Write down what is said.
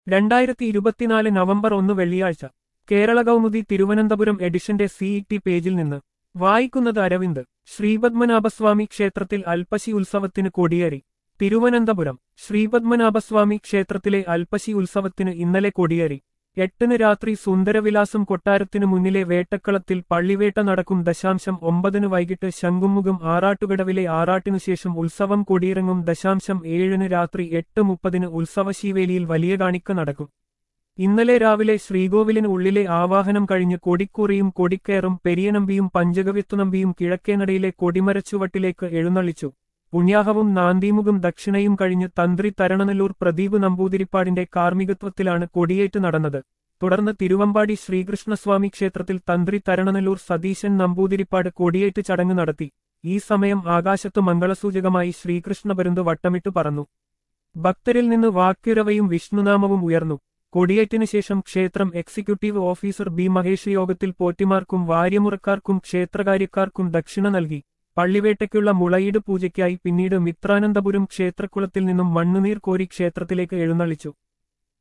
രണ്ടായിരത്തി ഇരുപത്തിനാല് നവംബർ ഒന്ന് വെള്ളിയാഴ്ച കേരള കൗമുദി തിരുവനന്തപുരം എഡിഷന്റെ സിഇടി പേജിൽ നിന്ന് വായിക്കുന്നത് അരവിന്ദ് ശ്രീപത്മനാഭസ്വാമി ക്ഷേത്രത്തിൽ അൽപ്പശി ഉത്സവത്തിന് കൊടിയേറി തിരുവനന്തപുരം ശ്രീപത്മനാഭസ്വാമി ക്ഷേത്രത്തിലെ അൽപ്പശി ഉത്സവത്തിന് ഇന്നലെ കൊടിയേറി എട്ടിന് രാത്രി സുന്ദരവിലാസം കൊട്ടാരത്തിനു മുന്നിലെ വേട്ടക്കളത്തിൽ പള്ളിവേട്ട നടക്കും ദശാംശം ഒമ്പതിന് വൈകിട്ട് ശംഖുമുഖം ആറാട്ടുകടവിലെ ആറാട്ടിനുശേഷം ഉത്സവം കൊടിയിറങ്ങും ദശാംശം ഏഴിന് രാത്രി എട്ട് മുപ്പതിന് ഉത്സവശീവേലിയിൽ വലിയ കാണിക്ക നടക്കും ഇന്നലെ രാവിലെ ശ്രീകോവിലിന് ഉള്ളിലെ ആവാഹനം കഴിഞ്ഞ് കൊടിക്കൂറിയും കൊടിക്കയറും പെരിയനമ്പിയും പഞ്ചഗവ്യത്തുനമ്പിയും കിഴക്കേനടയിലെ കൊടിമരച്ചുവട്ടിലേക്ക് എഴുന്നള്ളിച്ചു പുണ്യാഹവും നാന്ദീമുഖം ദക്ഷിണയും കഴിഞ്ഞ് തന്ത്രി തരണനല്ലൂർ പ്രദീപ് നമ്പൂതിരിപ്പാടിന്റെ കാർമ്മികത്വത്തിലാണ് കൊടിയേറ്റ് നടന്നത് തുടർന്ന് തിരുവമ്പാടി ശ്രീകൃഷ്ണസ്വാമി ക്ഷേത്രത്തിൽ തന്ത്രി തരണനല്ലൂർ സതീശൻ നമ്പൂതിരിപ്പാട് കൊടിയേറ്റ് ചടങ്ങ് നടത്തി ഈ സമയം ആകാശത്ത് മംഗളസൂചകമായി ശ്രീകൃഷ്ണപരുന്ത് വട്ടമിട്ടു പറന്നു ഭക്തരിൽ നിന്ന് വാക്യുരവയും വിഷ്ണുനാമവും ഉയർന്നു കൊടിയേറ്റിനു ശേഷം ക്ഷേത്രം എക്സിക്യൂട്ടീവ് ഓഫീസർ ബി മഹേഷ് യോഗത്തിൽ പോറ്റിമാർക്കും വാര്യമുറക്കാർക്കും ക്ഷേത്രകാര്യക്കാർക്കും ദക്ഷിണ നൽകി പള്ളിവേട്ടയ്ക്കുള്ള മുളയീട് പൂജയ്ക്കായി പിന്നീട് മിത്രാനന്തപുരം ക്ഷേത്രക്കുളത്തിൽ നിന്നും മണ്ണുനീർ കോരി ക്ഷേത്രത്തിലേക്ക് എഴുന്നള്ളിച്ചു